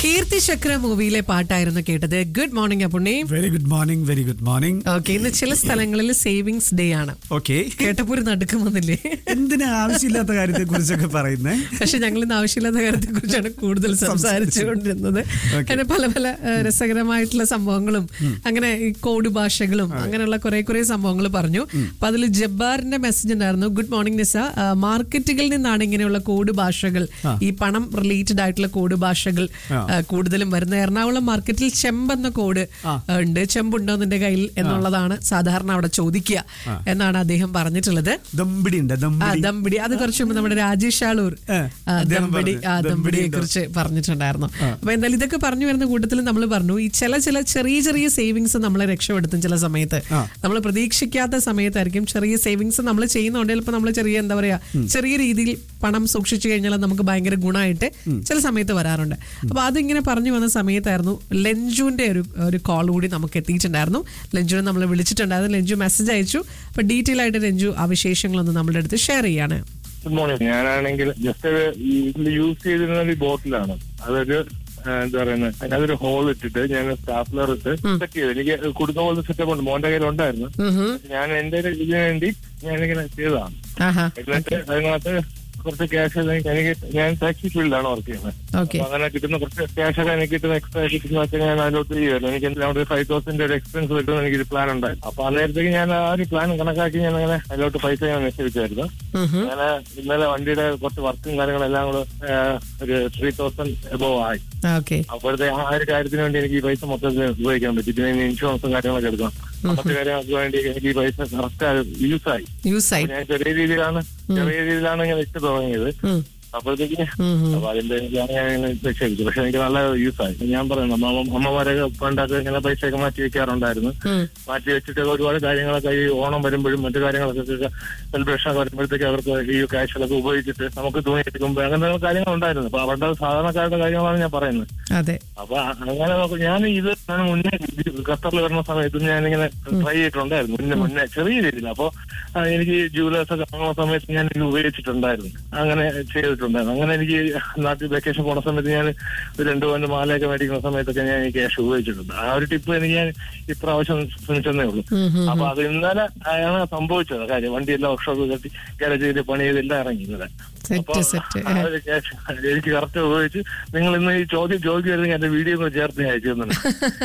കീർത്തി ചക്ര മൂവിയിലെ പാട്ടായിരുന്നു കേട്ടത് good morning Appunni very good morning very good morning okay ഇന്ന് ചില സ്ഥലങ്ങളിൽ സേവിങ്സ് ഡേ ആണ് ഓക്കെ കേട്ടപ്പോ ഒരു നടുക്കുമെന്നില്ലേ എന്തിനാ ആവശ്യമില്ലാത്ത കാര്യത്തെ കുറിച്ചൊക്കെ പറയുന്നേ പക്ഷെ ഞങ്ങൾ ഇന്ന് ആവശ്യമില്ലാത്ത കാര്യത്തെ കുറിച്ചാണ് കൂടുതൽ സംസാരിച്ചുകൊണ്ടിരുന്നത് അങ്ങനെ പല പല ഏഹ്, രസകരമായിട്ടുള്ള സംഭവങ്ങളും അങ്ങനെ ഈ കോഡ് ഭാഷകളും അങ്ങനെയുള്ള കുറെ കുറെ സംഭവങ്ങൾ പറഞ്ഞു അപ്പൊ അതിൽ ജബ്ബാറിന്റെ മെസ്സേജ് ഉണ്ടായിരുന്നു ഗുഡ് മോർണിംഗ് നിസ ആ, മാർക്കറ്റുകളിൽ നിന്നാണ് ഇങ്ങനെയുള്ള കോഡ് ഭാഷകൾ ഈ പണം റിലേറ്റഡ് ആയിട്ടുള്ള കോഡ് ഭാഷകൾ ആ, കൂടുതലും വരുന്നത് എറണാകുളം മാർക്കറ്റിൽ ചെമ്പ് എന്ന കോഡ് ആ, ഉണ്ട് ചെമ്പുണ്ടോ നിന്റെ കയ്യിൽ എന്നുള്ളതാണ് സാധാരണ അവിടെ ചോദിക്കുക എന്നാണ് അദ്ദേഹം പറഞ്ഞിട്ടുള്ളത് ദമ്പിടി ഉണ്ട് ആ ദമ്പിടി ദമ്പിടി അത് കുറച്ച് മുമ്പ് നമ്മുടെ രാജേഷ് ആളൂർ ഏ, ആ, അദ്ദേഹം ദമ്പിടി പറഞ്ഞു. ആ ദമ്പിടിയെ ദമ്പിടി കുറിച്ച് പറഞ്ഞിട്ടുണ്ടായിരുന്നു അപ്പൊ എന്തായാലും ഇതൊക്കെ പറഞ്ഞു വരുന്ന കൂട്ടത്തിൽ നമ്മൾ പറഞ്ഞു ഈ ചില ചില ചെറിയ ചെറിയ സേവിങ്സ് നമ്മളെ രക്ഷപ്പെടുത്തും ചില സമയത്ത് ആ. നമ്മൾ പ്രതീക്ഷിക്കാത്ത സമയത്തായിരിക്കും ചെറിയ സേവിങ്സ് നമ്മൾ ചെയ്യുന്നുണ്ട് ചിലപ്പോൾ നമ്മൾ ചെറിയ എന്താ പറയാ ചെറിയ രീതിയിൽ പണം സൂക്ഷിച്ചു കഴിഞ്ഞാൽ നമുക്ക് ഭയങ്കര ഗുണമായിട്ട് ചില സമയത്ത് വരാറുണ്ട് അപ്പൊ അതിങ്ങനെ പറഞ്ഞു വന്ന സമയത്തായിരുന്നു ലഞ്ചുവിന്റെ ഒരു ഒരു കോൾ കൂടി നമുക്ക് എത്തിയിട്ടുണ്ടായിരുന്നു ലഞ്ചുവിനെ നമ്മൾ വിളിച്ചിട്ടുണ്ടായിരുന്നു ലഞ്ചു മെസ്സേജ് അയച്ചു അപ്പൊ ഡീറ്റെയിൽ ആയിട്ട് ലഞ്ചു ആ വിശേഷങ്ങളൊന്ന് നമ്മുടെ അടുത്ത് ഷെയർ ചെയ്യാണ് ഗുഡ് മോർണിംഗ് ഞാനാണെങ്കിൽ ജസ്റ്റ് ഇതിൽ യൂസ് ചെയ്തിരുന്ന ഒരു ബോട്ടിലാണ് അതൊരു ആ, എന്താ പറയുന്നത് അതിനകത്തൊരു ഹോൾ ഇട്ടിട്ട് ഞാൻ സ്റ്റാപ്ലർ ഇട്ട് സെറ്റ് ചെയ്തു എനിക്ക് കൊടുക്കുന്ന പോലത്തെ സെറ്റപ്പ് ഉണ്ട് മോന്റെ കയ്യിൽ ഉണ്ടായിരുന്നു ഉഹും. ഞാൻ എന്റെ ഒരു ഇതിനു വേണ്ടി ഞാനിങ്ങനെ ചെയ്തതാണ് ആഹാ എന്നിട്ട് അതിനകത്ത് കുറച്ച് ക്യാഷ് എനിക്ക് ഞാൻ ടാക്സി ഫീൽഡിലാണ് വർക്ക് ചെയ്യുന്നത് ഓക്കെ അപ്പൊ അങ്ങനെ കിട്ടുന്ന കുറച്ച് ക്യാഷ് ഒക്കെ എനിക്ക് കിട്ടുന്ന എക്സ്ട്രാ കിട്ടുന്ന വെച്ചാൽ ഞാൻ അതിലോട്ട് ചെയ്യുമായിരുന്നു എനിക്ക് എന്താ അവിടെ ഫൈവ് തൗസൻഡ് ഒരു എക്സ്പെൻസ് കിട്ടുന്ന എനിക്കൊരു പ്ലാൻ ഉണ്ടായി അപ്പൊ അന്നേരത്തേക്ക് ഞാൻ ആ ഒരു പ്ലാൻ കണക്കാക്കി ഞാൻ അങ്ങനെ അതിലോട്ട് പൈസ ഞാൻ നിശ്ചയിച്ചായിരുന്നു ഉഹും. ഞാൻ ഇന്നലെ വണ്ടിയുടെ കുറച്ച് വർക്കും കാര്യങ്ങളെല്ലാം കൂടെ ആ, ഒരു ത്രീ തൗസൻഡ് എബോവ് ആയി ഓക്കെ അപ്പോഴത്തെ ആ ഒരു കാര്യത്തിന് വേണ്ടി എനിക്ക് ഈ പൈസ മൊത്തത്തിൽ ഉപയോഗിക്കാൻ പറ്റി പിന്നെ ഇനി ഇൻഷുറൻസും കാര്യങ്ങളൊക്കെ എടുക്കണം മറ്റു കാര്യങ്ങൾക്ക് വേണ്ടി എനിക്ക് ഈ പൈസ കറക്റ്റ് യൂസ് ആയി യൂസ് ആയി ഞാൻ ചെറിയ രീതിയിലാണ് ചെറിയ രീതിയിലാണ് ഞാൻ ഇട്ട് തുടങ്ങിയത് ഉം. അപ്പോഴത്തേക്ക് ഉം, ഉം. അപ്പൊ അതിന്റെ ഞാൻ ഇങ്ങനെ നിക്ഷേപിച്ചു പക്ഷെ എനിക്ക് നല്ല യൂസ് ആയി ഞാൻ പറയുന്നു അമ്മ അമ്മമാരൊക്കെ പണ്ടൊക്കെ ഇങ്ങനെ പൈസയൊക്കെ മാറ്റി വെക്കാറുണ്ടായിരുന്നു ഉം. മാറ്റി വെച്ചിട്ട് ഒരുപാട് കാര്യങ്ങളൊക്കെ ഈ ഓണം വരുമ്പോഴും മറ്റു കാര്യങ്ങളൊക്കെ സെലിബ്രേഷൻ ഒക്കെ വരുമ്പോഴത്തേക്ക് അവർക്ക് ഈ കാശുകളൊക്കെ ഉപയോഗിച്ചിട്ട് നമുക്ക് തുണി എടുക്കുമ്പോൾ അങ്ങനെ കാര്യങ്ങൾ ഉണ്ടായിരുന്നു അപ്പൊ അവരുടെ സാധാരണക്കാരുടെ കാര്യങ്ങളാണ് ഞാൻ പറയുന്നത് അതെ അപ്പൊ അങ്ങനെ നോക്കും ഞാൻ ഇത് ഞാൻ മുന്നേ ഇത് ഖത്തറിൽ വരുന്ന സമയത്ത് ഞാനിങ്ങനെ ട്രൈ ചെയ്തിട്ടുണ്ടായിരുന്നു മുന്നേ മുന്നേ ചെറിയ രീതിയിൽ അപ്പൊ ആ, എനിക്ക് ജൂലേഴ്സ് ഒക്കെ വാങ്ങുന്ന സമയത്ത് ഞാൻ ഇത് ഉപയോഗിച്ചിട്ടുണ്ടായിരുന്നു അങ്ങനെ ചെയ്തിട്ടുണ്ടായിരുന്നു അങ്ങനെ എനിക്ക് നാട്ടിൽ വെക്കേഷൻ പോണ സമയത്ത് ഞാൻ ഒരു രണ്ടു പവന്റെ മാലയൊക്കെ മേടിക്കുന്ന സമയത്തൊക്കെ ഞാൻ ഈ ക്യാഷ് ഉപയോഗിച്ചിട്ടുണ്ട് ആ ഒരു ടിപ്പ് എനിക്ക് ഞാൻ ഇപ്രാവശ്യം ശ്രമിച്ചെന്നേ ഉള്ളൂ അപ്പൊ അത് ഇന്നലെ ആണ് സംഭവിച്ചത് കാര്യം വണ്ടിയെല്ലാം വർക്ക്ഷോപ്പ് കെട്ടി ഗാരേജിൽ പണി ചെയ്തെല്ലാം ഇറങ്ങി ഇന്നലെ സെറ്റ് അപ്പൊ സെറ്റ് ആ ഒരു cash എനിക്ക് കറക്റ്റ് ഉപയോഗിച്ച് നിങ്ങൾ ഇന്ന് ഈ ചോദ്യം ചോദിക്കുമായിരുന്നെങ്കിൽ എന്റെ വീഡിയോ കൂടെ ചേർത്ത് ഞാൻ അയച്ചു തന്നു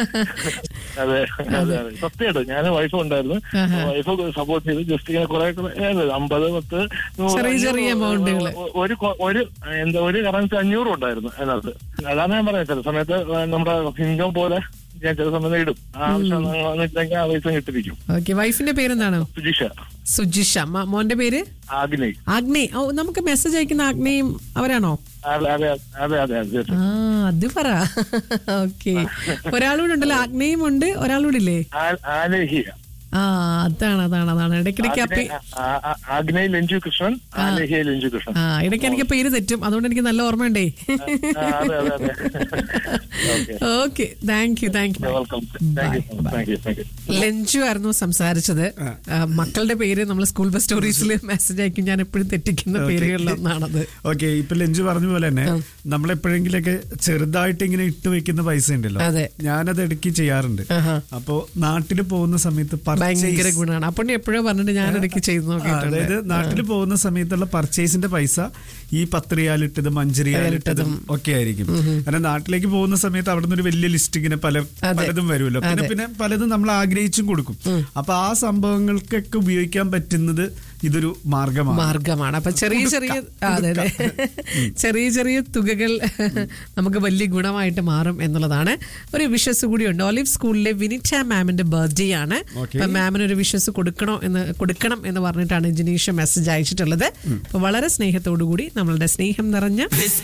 അതെ അതെ അതെ സത്യമായിട്ട് ഞാൻ വൈഫ് ഉണ്ടായിരുന്നു വൈഫ് സപ്പോർട്ട് ചെയ്ത് ജസ്റ്റ് ഇങ്ങനെ കുറെ കുറെ ഏത് അമ്പത് പത്ത് നൂറ്, ചെറിയ ചെറിയ അഞ്ഞൂറ്, amountകള്. ഒ- ഒരു കൊ- ഒരു എന്താ ഒരു കറൻസി അഞ്ഞൂറും ഉണ്ടായിരുന്നു അതിനകത്ത് അതാണ് ഞാൻ പറയുന്നത് ചില സമയത്ത് നമ്മുടെ ഇൻകം പോലെ ഞാൻ ചില സമയത്ത് ഇടും ആവശ്യം വന്നിട്ടെങ്കിൽ ആ പൈസ കിട്ടിരിക്കും ഓക്കെ വൈഫിന്റെ പേരെന്താണോ സുജിഷ സുജിഷ മ- മോന്റെ പേര് ആഗ്നേയ് ആഗ്നേ ഓ നമുക്ക് മെസ്സേജ് അയക്കുന്ന ആഗ്നേയും അവരാണോ അതെ അതെ അതെ അതെ അതെ ആ അത് പറ ഓക്കെ ഒരാളൂടെ ഉണ്ടല്ലോ ആഗ്നേയും ഉണ്ട് ഒരാളൂടെ ഇല്ലേ ആ- ആലേഹിയ ആ അതാണ് അതാണ് അതാണ് ഇടയ്ക്കിടയ്ക്ക് അപ്പി ആഗ്നേ- ആ- ആ- ആഗ്നേയ് ലഞ്ചു കൃഷ്ണൻ ആലേഹിയ ലഞ്ചു കൃഷ്ണൻ ആ ഇടയ്ക്ക് എനിക്ക് പേര് തെറ്റും അതുകൊണ്ട് എനിക്ക് നല്ല ഓർമ്മയുണ്ടേ ആ, അതെ അതെ അതെ okay okay thank you thank you welcome thank you thank you thank you lunch ആയിരുന്നു സംസാരിച്ചത് ആ, മക്കളുടെ പേര് നമ്മൾ സ്കൂൾ ബസ് സ്റ്റോറീസിൽ മെസ്സേജ് അയക്കും ഞാൻ എപ്പോഴും തെറ്റിക്കുന്ന പേരുകളിലൊന്നാണത് ഓക്കെ ഇപ്പൊ ലഞ്ച് പറഞ്ഞ പോലെ തന്നെ നമ്മളെപ്പോഴെങ്കിലൊക്കെ ചെറുതായിട്ട് ഇങ്ങനെ ഇട്ട് വെക്കുന്ന പൈസ ഉണ്ടല്ലോ അതെ. ഞാനത് ഇടയ്ക്ക് ചെയ്യാറുണ്ട് ആഹാ. അപ്പോ നാട്ടിൽ പോകുന്ന സമയത്ത് ഭയങ്കര purchase- ഗുണമാണ് അപ്പോൾ എപ്പോഴോ പറഞ്ഞിട്ട് ഞാൻ ഇടയ്ക്ക് ചെയ്ത് ആ, നോക്കിയിട്ടുണ്ട് അതായത് നാട്ടിൽ പോകുന്ന സമയത്തുള്ള പർച്ചേസിന്റെ പൈസ ഈ പത്ത് റിയാലിട്ടതും അഞ്ച് റിയാലിട്ടതും ഒക്കെ ആയിരിക്കും കാരണം നാട്ടിലേക്ക് പോകുന്ന സമയത്ത് അവിടെ നിന്ന് ഒരു വലിയ ലിസ്റ്റ് ഇങ്ങനെ പല അതെ. പലതും വരുമല്ലോ പിന്നെ പിന്നെ പലതും നമ്മൾ ആഗ്രഹിച്ചും കൊടുക്കും അപ്പൊ ആ സംഭവങ്ങൾക്കൊക്കെ ഉപയോഗിക്കാൻ പറ്റുന്നത് ഇതൊരു മാർഗമാണ് മാർഗമാണ് അപ്പൊ ചെറിയ ചെറിയ ആ, അതെ അതെ ചെറിയ ചെറിയ തുകകൾ നമുക്ക് വലിയ ഗുണമായിട്ട് മാറും എന്നുള്ളതാണ് ഒരു വിഷസ് കൂടിയുണ്ട് ഒലിവ് സ്കൂളിലെ വിനിറ്റ മാമിന്റെ ബർത്ത്ഡേ ആണ് Okay. അപ്പൊ മാമിന് ഒരു വിഷസ് കൊടുക്കണോ എന്ന് കൊടുക്കണം എന്ന് പറഞ്ഞിട്ടാണ് ജിനീഷ് മെസ്സേജ് അയച്ചിട്ടുള്ളത് അപ്പൊ വളരെ സ്നേഹത്തോടു കൂടി നമ്മളുടെ സ്നേഹം നിറഞ്ഞ